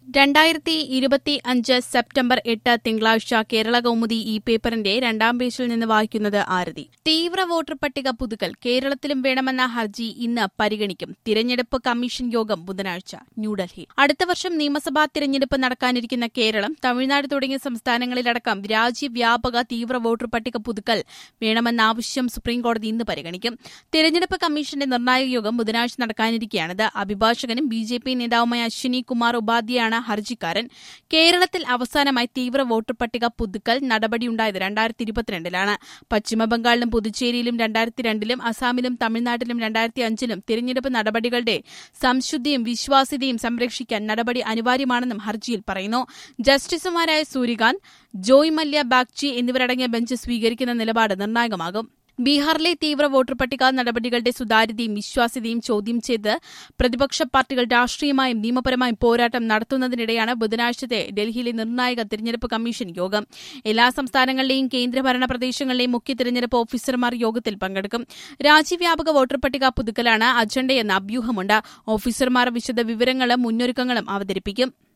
രണ്ടായിരത്തി ഇരുപത്തി അഞ്ച് സെപ്റ്റംബർ എട്ട് തിങ്കളാഴ്ച കേരള കൗമുദി ഈ പേപ്പറിന്റെ രണ്ടാം പേജിൽ നിന്ന് വായിക്കുന്നത് ആരതി തീവ്ര വോട്ടർ പട്ടിക പുതുക്കൽ കേരളത്തിലും വേണമെന്ന ഹർജി ഇന്ന് പരിഗണിക്കും തിരഞ്ഞെടുപ്പ് കമ്മീഷൻ യോഗം ബുധനാഴ്ച ന്യൂഡൽഹി അടുത്ത വർഷം നിയമസഭാ തിരഞ്ഞെടുപ്പ് നടക്കാനിരിക്കുന്ന കേരളം തമിഴ്നാട് തുടങ്ങിയ സംസ്ഥാനങ്ങളിലടക്കം രാജ്യവ്യാപക തീവ്ര വോട്ടർ പട്ടിക പുതുക്കൽ വേണമെന്ന ആവശ്യം സുപ്രീംകോടതി ഇന്ന് പരിഗണിക്കും തിരഞ്ഞെടുപ്പ് കമ്മീഷന്റെ നിർണായക യോഗം ബുധനാഴ്ച നടക്കാനിരിക്കെയാണിത് അഭിഭാഷകനും ബി ജെ പി നേതാവുമായ അശ്വിനി കുമാർ ഉപാധ്യയാണ് ഹർജിക്കാരൻ കേരളത്തിൽ അവസാനമായി തീവ്ര വോട്ടർ പട്ടിക പുതുക്കൽ നടപടിയുണ്ടായത് രണ്ടായിരത്തി ഇരുപത്തിരണ്ടിലാണ് പശ്ചിമബംഗാളിലും പുതുച്ചേരിയിലും രണ്ടായിരത്തി രണ്ടിലും അസാമിലും തമിഴ്നാട്ടിലും രണ്ടായിരത്തി അഞ്ചിലും തിരഞ്ഞെടുപ്പ് നടപടികളുടെ സംശുദ്ധിയും വിശ്വാസ്യതയും സംരക്ഷിക്കാൻ നടപടി അനിവാര്യമാണെന്നും ഹർജിയിൽ പറയുന്നു ജസ്റ്റിസുമാരായ സൂര്യകാന്ത് ജോയ് മല്യ ബാഗ്ചി എന്നിവരടങ്ങിയ ബെഞ്ച് സ്വീകരിക്കുന്ന നിലപാട് നിർണായകമാകും ബീഹാറിലെ തീവ്ര വോട്ടർ പട്ടിക നടപടികളുടെ സുതാര്യതയും വിശ്വാസ്യതയും ചോദ്യം ചെയ്ത് പ്രതിപക്ഷ പാർട്ടികൾ രാഷ്ട്രീയമായും നിയമപരമായും പോരാട്ടം നടത്തുന്നതിനിടെയാണ് ബുധനാഴ്ചത്തെ ഡൽഹിയിലെ നിർണായക തിരഞ്ഞെടുപ്പ് കമ്മീഷൻ യോഗം എല്ലാ സംസ്ഥാനങ്ങളിലെയും കേന്ദ്രഭരണ പ്രദേശങ്ങളിലെയും മുഖ്യ തിരഞ്ഞെടുപ്പ് ഓഫീസർമാർ യോഗത്തിൽ പങ്കെടുക്കും രാജ്യവ്യാപക വോട്ടർ പട്ടിക പുതുക്കലാണ് അജണ്ടയെന്ന അഭ്യൂഹമുണ്ട് ഓഫീസർമാർ വിശദ വിവരങ്ങളും മുന്നൊരുക്കങ്ങളും അവതരിപ്പിക്കും